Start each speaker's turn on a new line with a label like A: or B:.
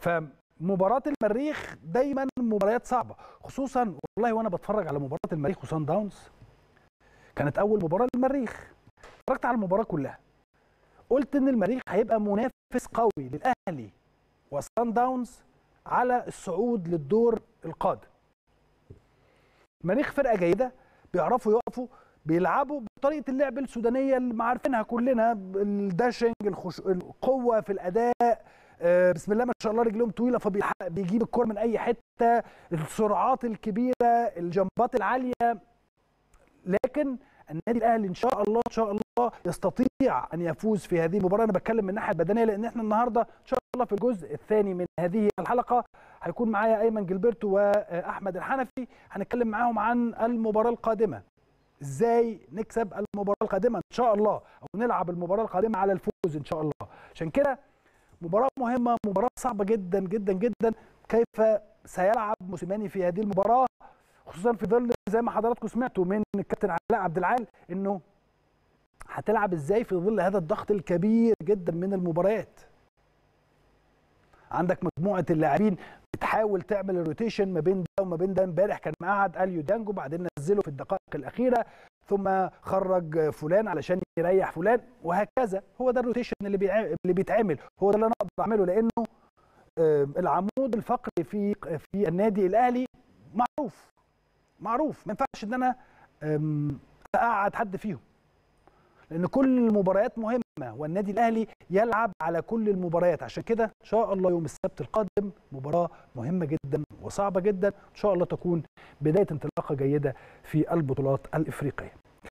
A: فمباراه المريخ دايما مباريات صعبه خصوصا والله وانا بتفرج على مباراه المريخ وسان داونز كانت اول مباراه للمريخ اتفرجت على المباراه كلها قلت ان المريخ هيبقى منافس قوي للاهلي وسان داونز على الصعود للدور القادم المريخ فرقه جيده بيعرفوا يقفوا بيلعبوا بطريقه اللعب السودانيه اللي عارفينها كلنا الداشنج الخش... القوه في الاداء آه، بسم الله ما شاء الله رجلهم طويله فبيجيب الكره من اي حته السرعات الكبيره الجنبات العاليه لكن النادي الاهلي ان شاء الله ان شاء الله يستطيع ان يفوز في هذه المباراه انا بتكلم من الناحيه البدنيه لان احنا النهارده ان شاء الله في الجزء الثاني من هذه الحلقه هيكون معايا ايمن جilberto واحمد الحنفي هنتكلم معاهم عن المباراه القادمه ازاي نكسب المباراه القادمه ان شاء الله او نلعب المباراه القادمه على الفوز ان شاء الله عشان كده مباراه مهمه مباراه صعبه جدا جدا جدا كيف سيلعب موسيماني في هذه المباراه خصوصا في ظل زي ما حضراتكم سمعتوا من الكابتن علاء عبد العال انه هتلعب ازاي في ظل هذا الضغط الكبير جدا من المباريات عندك مجموعه اللاعبين بتحاول تعمل الروتيشن ما بين ده وما بين ده امبارح كان مقعد اليو دانجو بعدين نزله في الدقائق الاخيره ثم خرج فلان علشان يريح فلان وهكذا هو ده الروتيشن اللي اللي بيتعمل هو ده اللي انا اقدر اعمله لانه العمود الفقري في في النادي الاهلي معروف معروف ما ينفعش ان انا اقعد حد فيهم لان كل المباريات مهمه والنادي الاهلي يلعب على كل المباريات عشان كده ان شاء الله يوم السبت القادم مباراه مهمه جدا وصعبه جدا ان شاء الله تكون بدايه انطلاقه جيده في البطولات الافريقيه